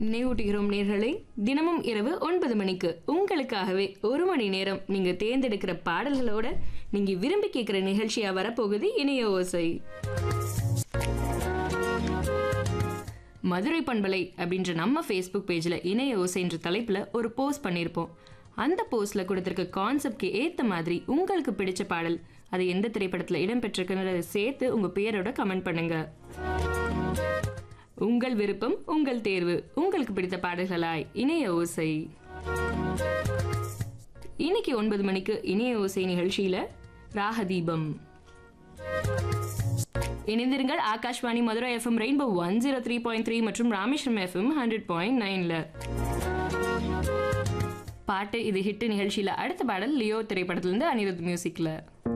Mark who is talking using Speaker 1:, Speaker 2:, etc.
Speaker 1: நினைவூட்டுகிறோம் நேர்களை தினமும் இரவு ஒன்பது மணிக்கு உங்களுக்காகவே ஒரு மணி நேரம் நீங்க தேர்ந்தெடுக்கிற பாடல்களோட நீங்க விரும்பி கேட்கிற நிகழ்ச்சியா வரப்போகுது இணைய ஓசை மதுரை பண்பலை அப்படின்ற நம்ம ஃபேஸ்புக் பேஜில் இணைய ஓசைன்ற தலைப்பில் ஒரு போஸ்ட் பண்ணியிருப்போம் அந்த போஸ்ட்டில் கொடுத்துருக்க கான்செப்ட்க்கு ஏற்ற மாதிரி உங்களுக்கு பிடிச்ச பாடல் அது எந்த திரைப்படத்தில் இடம்பெற்றிருக்குன்றதை சேர்த்து உங்கள் பேரோட கமெண்ட் பண்ணுங்க உங்கள் விருப்பம் உங்கள் தேர்வு உங்களுக்கு பிடித்த பாடல்களாய் இணைய ஓசை இன்னைக்கு ஒன்பது மணிக்கு இணைய ஓசை நிகழ்ச்சியில ராகதீபம் இணைந்திருங்கள் Akashvani Madurai FM rainbow one zero three point three மற்றும் ராமேஸ்வரம் எஃப்எம் ஹண்ட்ரட் பாயிண்ட் நைன்ல பாட்டு இது ஹிட் நிகழ்ச்சியில அடுத்த பாடல் லியோ திரைப்படத்திலிருந்து அனிருத் மியூசிக்ல